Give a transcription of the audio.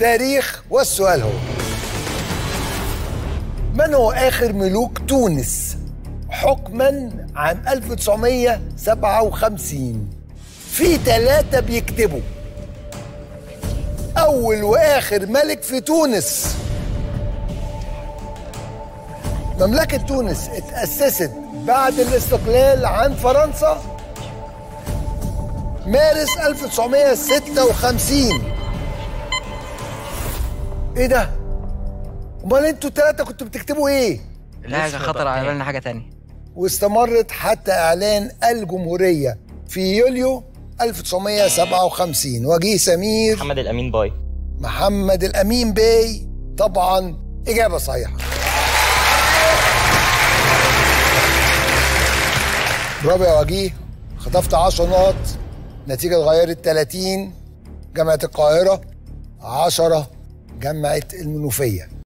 تاريخ والسؤال هو من هو آخر ملوك تونس حكما عام 1957 في ثلاثة بيكتبوا أول وآخر ملك في تونس مملكة تونس اتأسست بعد الاستقلال عن فرنسا مارس 1956 ايه ده؟ امال انتوا الثلاثة كنتوا بتكتبوا ايه؟ لا كان خطر على بالنا حاجه تانية واستمرت حتى اعلان الجمهورية في يوليو 1957 وجيه سمير محمد الامين باي محمد الامين بي طبعا اجابة صحيحة برافو يا وجيه خطفت 10 نقط نتيجة اتغيرت 30 جامعة القاهرة 10 جامعة المنوفية